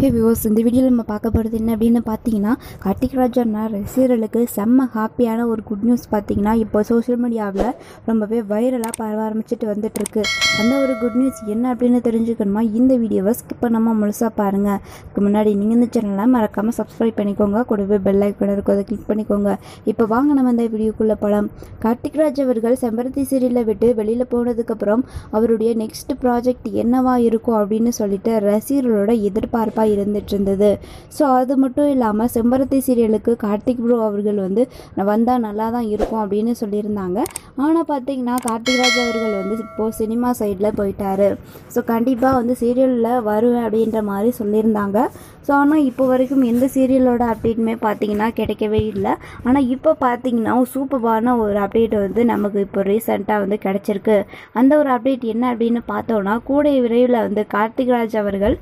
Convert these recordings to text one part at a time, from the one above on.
ஹே views இந்த வீடியோவில் நம்ம பார்க்க போகிறது என்ன அப்படின்னு பார்த்தீங்கன்னா கார்த்திக் ராஜானா ரசிகர்களுக்கு செம்ம ஹாப்பியான ஒரு குட் நியூஸ் பார்த்தீங்கன்னா இப்போ சோஷியல் மீடியாவில் ரொம்பவே வைரலாக பரவ ஆரம்பிச்சிட்டு வந்துட்டுருக்கு அந்த ஒரு குட் நியூஸ் என்ன அப்படின்னு தெரிஞ்சுக்கணுமா இந்த வீடியோவை ஸ்கிப் பண்ணாமல் முழுசாக பாருங்கள் இதுக்கு முன்னாடி நீங்கள் இந்த சேனலை மறக்காமல் சப்ஸ்கிரைப் பண்ணிக்கோங்க கூடவே பெல் ஐக்கன் இருக்கும் அதை கிளிக் பண்ணிக்கோங்க இப்போ வாங்க நம்ம இந்த வீடியோக்குள்ளே போகலாம் கார்த்திக் ராஜ் அவர்கள் செம்பருத்தி சீரியலை விட்டு வெளியில் போனதுக்கப்புறம் அவருடைய நெக்ஸ்ட் ப்ராஜெக்ட் என்னவா இருக்கும் அப்படின்னு சொல்லிட்டு ரசிகர்களோட எதிர்பார்ப்பாக இருந்துட்டு இருந்தது ஸோ அது மட்டும் இல்லாமல் செம்பருத்தி சீரியலுக்கு கார்த்திக் ப்ரோ அவர்கள் வந்து வந்தால் நல்லா தான் இருக்கும் அப்படின்னு சொல்லியிருந்தாங்க ஆனால் பார்த்தீங்கன்னா கார்த்திக் ராஜ் அவர்கள் வந்து இப்போது சினிமா சைடில் போயிட்டாரு ஸோ கண்டிப்பாக வந்து சீரியலில் வருவேன் அப்படின்ற மாதிரி சொல்லியிருந்தாங்க ஸோ ஆனால் இப்போ வரைக்கும் எந்த சீரியலோட அப்டேட்டுமே பார்த்தீங்கன்னா கிடைக்கவே இல்லை ஆனால் இப்போ பார்த்தீங்கன்னா சூப்பரான ஒரு அப்டேட் வந்து நமக்கு இப்போ ரீசெண்டாக வந்து கிடச்சிருக்கு அந்த ஒரு அப்டேட் என்ன அப்படின்னு பார்த்தோன்னா கூடிய விரைவில் வந்து கார்த்திக் ராஜ் அவர்கள்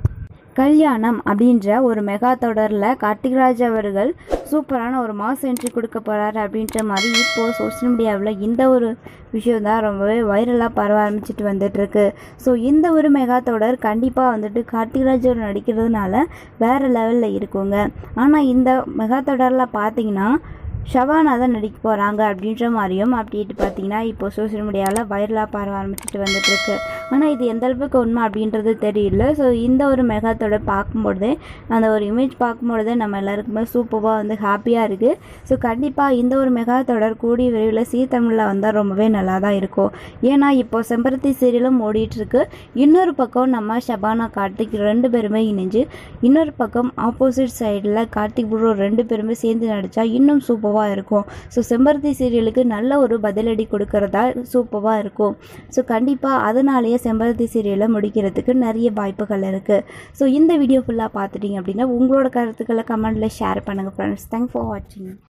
கல்யாணம் அப்படின்ற ஒரு மெகா தொடரில் கார்த்திக்ராஜ் அவர்கள் சூப்பரான ஒரு மாஸ் என்ட்ரி கொடுக்க போகிறாரு அப்படின்ற மாதிரி இப்போது சோஷியல் மீடியாவில் இந்த ஒரு விஷயம் தான் ரொம்பவே வைரலாக பரவ ஆரம்பிச்சிட்டு வந்துட்டுருக்கு ஸோ இந்த ஒரு மெகா தொடர் கண்டிப்பாக வந்துட்டு கார்த்திக்ராஜ் அவர் நடிக்கிறதுனால வேறு லெவலில் இருக்குங்க ஆனால் இந்த மெகா தொடரில் பார்த்தீங்கன்னா ஷவானா தான் நடிக்க போகிறாங்க அப்படின்ற மாதிரியும் அப்டேட் பார்த்தீங்கன்னா இப்போ சோஷியல் மீடியாவில் வைரலாக பரவ ஆரம்பிச்சிட்டு வந்துட்டுருக்கு ஆனால் இது எந்த அளவுக்கு உண்மை அப்படின்றது தெரியல ஸோ இந்த ஒரு மெகாத்தோட பார்க்கும்பொழுதே அந்த ஒரு இமேஜ் பார்க்கும்பொழுதே நம்ம எல்லாருக்குமே சூப்பராக வந்து ஹாப்பியாக இருக்குது ஸோ கண்டிப்பாக இந்த ஒரு மெகா தொடர் கூடிய விரைவில் சீ தமிழில் வந்தால் ரொம்பவே நல்லா தான் இருக்கும் ஏன்னா இப்போ செம்பருத்தி சீரியலும் ஓடிட்டுருக்கு இன்னொரு பக்கம் நம்ம ஷபானா கார்த்திக் ரெண்டு பேருமே இணைஞ்சு இன்னொரு பக்கம் ஆப்போசிட் சைடில் கார்த்திக் ப்ரோ ரெண்டு பேருமே சேர்ந்து நடித்தா இன்னும் சூப்பராக இருக்கும் ஸோ செம்பருத்தி சீரியலுக்கு நல்ல ஒரு பதிலடி கொடுக்கறதா சூப்பராக இருக்கும் ஸோ கண்டிப்பாக அதனாலேயே செம்பருத்தி சீரியலை முடிக்கிறதுக்கு நிறைய வாய்ப்புகள் இருக்குது ஸோ இந்த வீடியோ ஃபுல்லாக பார்த்துட்டீங்க அப்படின்னா உங்களோட கருத்துக்களை கமெண்ட்டில் ஷேர் பண்ணுங்கள் ஃப்ரெண்ட்ஸ் தேங்க் ஃபார் வாட்சிங்